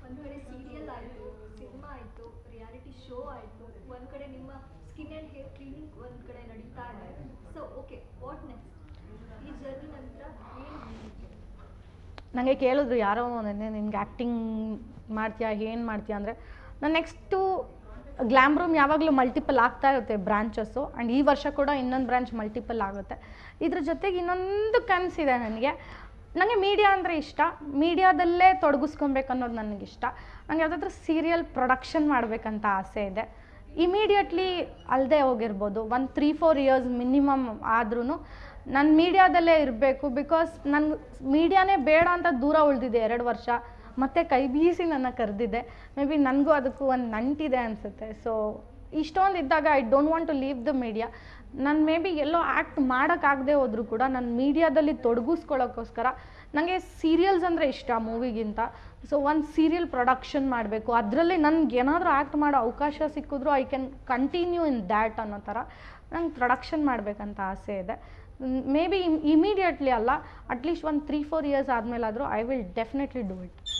ಒಂದು ಕಡೆ ಸೀರಿಯಲ್ ಆಯಿತು ಸಿನಿಮಾ ಆಯಿತು ರಿಯಾಲಿಟಿ ಶೋ ಆಯಿತು ಒಂದು ಕಡೆ ನಿಮ್ಮ ಸ್ಕಿನ್ ಆ್ಯಂಡ್ ಹೇರ್ ಕ್ಲೀನಿಂಗ್ ಒಂದು ಕಡೆ ನಡೀತಾ ಇದೆ ಸೊ ಓಕೆ ವಾಟ್ ನೆಕ್ಸ್ಟ್ ಈ ಜರ್ನಿ ನಂತರ ಏನು ನನಗೆ ಕೇಳಿದ್ರು ಯಾರೋ ನೆನ್ನೆ ನಿನ್ಗೆ ಆ್ಯಕ್ಟಿಂಗ್ ಮಾಡ್ತೀಯಾ ಏನು ಮಾಡ್ತೀಯಾ ಅಂದರೆ ನಾನು ನೆಕ್ಸ್ಟು ಗ್ಲ್ಯಾಮ್ ರೂಮ್ ಯಾವಾಗಲೂ ಮಲ್ಟಿಪಲ್ ಆಗ್ತಾ ಇರುತ್ತೆ ಬ್ರಾಂಚಸ್ಸು ಆ್ಯಂಡ್ ಈ ವರ್ಷ ಕೂಡ ಇನ್ನೊಂದು ಬ್ರಾಂಚ್ ಮಲ್ಟಿಪಲ್ ಆಗುತ್ತೆ ಇದ್ರ ಜೊತೆಗೆ ಇನ್ನೊಂದು ಕನಸಿದೆ ನನಗೆ ನನಗೆ ಮೀಡಿಯಾ ಅಂದರೆ ಇಷ್ಟ ಮೀಡಿಯಾದಲ್ಲೇ ತೊಡಗಿಸ್ಕೊಬೇಕು ಅನ್ನೋದು ನನಗಿಷ್ಟ ನನಗೆ ಯಾವುದಾದ್ರೂ ಸೀರಿಯಲ್ ಪ್ರೊಡಕ್ಷನ್ ಮಾಡಬೇಕಂತ ಆಸೆ ಇದೆ ಇಮಿಡಿಯೇಟ್ಲಿ ಅಲ್ಲದೆ ಹೋಗಿರ್ಬೋದು ಒಂದು ತ್ರೀ ಫೋರ್ ಇಯರ್ಸ್ ಮಿನಿಮಮ್ ಆದ್ರೂ ನಾನು ಮೀಡಿಯಾದಲ್ಲೇ ಇರಬೇಕು ಬಿಕಾಸ್ ನನ್ನ ಮೀಡಿಯಾನೇ ಬೇಡ ಅಂತ ದೂರ ಉಳಿದಿದೆ ಎರಡು ವರ್ಷ ಮತ್ತೆ ಕೈ ಬೀಸಿ ನನ್ನ ಕರೆದಿದೆ ಮೇ ಬಿ ನನಗೂ ಅದಕ್ಕೂ ಒಂದು ನಂಟಿದೆ ಅನಿಸುತ್ತೆ ಸೊ ಇಷ್ಟೊಂದು ಇದ್ದಾಗ I don't want to leave the media ನಾನು ಮೇ ಬಿ ಎಲ್ಲೋ ಆ್ಯಕ್ಟ್ ಮಾಡೋಕ್ಕಾಗದೆ ಹೋದರೂ ಕೂಡ ನಾನು ಮೀಡಿಯಾದಲ್ಲಿ ತೊಡಗಿಸ್ಕೊಳ್ಳೋಕ್ಕೋಸ್ಕರ ನನಗೆ ಸೀರಿಯಲ್ಸ್ ಅಂದರೆ ಇಷ್ಟ ಮೂವಿಗಿಂತ ಸೊ ಒಂದು ಸೀರಿಯಲ್ ಪ್ರೊಡಕ್ಷನ್ ಮಾಡಬೇಕು ಅದರಲ್ಲಿ ನನಗೆ ಏನಾದರೂ ಆ್ಯಕ್ಟ್ ಮಾಡೋ ಅವಕಾಶ ಸಿಕ್ಕಿದ್ರು I can continue in that ಅನ್ನೋ ಥರ ನಂಗೆ ಪ್ರೊಡಕ್ಷನ್ ಮಾಡಬೇಕಂತ ಆಸೆ ಇದೆ ಮೇ ಬಿ ಇಮಿಡಿಯೇಟ್ಲಿ ಅಲ್ಲ ಅಟ್ಲೀಸ್ಟ್ ಒಂದು ತ್ರೀ ಫೋರ್ ಇಯರ್ಸ್ ಆದಮೇಲಾದರೂ I will definitely do it